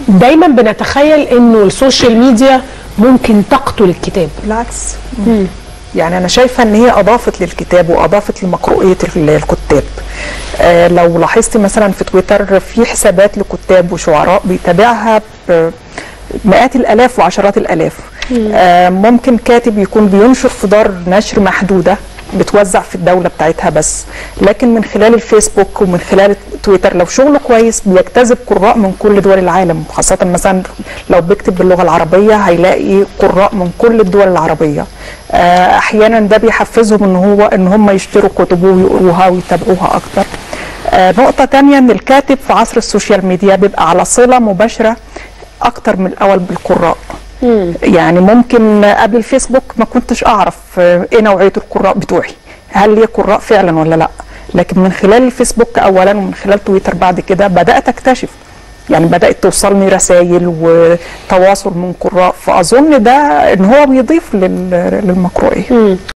دايما بنتخيل انه السوشيال ميديا ممكن تقتل الكتاب بالعكس يعني انا شايفه ان هي اضافت للكتاب واضافت لمقروئيه ال- الكتاب آه لو لاحظتي مثلا في تويتر في حسابات لكتاب وشعراء بيتابعها ب- مئات الالاف وعشرات الالاف آه ممكن كاتب يكون بينشر في دار نشر محدوده بتوزع في الدوله بتاعتها بس لكن من خلال الفيسبوك ومن خلال تويتر لو شغله كويس بيجتذب قراء من كل دول العالم خاصه مثلا لو بيكتب باللغه العربيه هيلاقي قراء من كل الدول العربيه آه، احيانا ده بيحفزهم ان هو ان هم يشتروا كتبه ويقروها ويتابعوها اكتر آه، نقطه تانية ان الكاتب في عصر السوشيال ميديا بيبقى على صله مباشره اكتر من الاول بالقراء يعني ممكن قبل الفيسبوك ما كنتش اعرف آه، ايه نوعيه القراء بتوعي هل لي قراء فعلا ولا لا لكن من خلال الفيسبوك اولا ومن خلال تويتر بعد كده بدات اكتشف يعني بدات توصلني رسائل وتواصل من قراء فاظن ده ان هو بيضيف لل- للمقروئين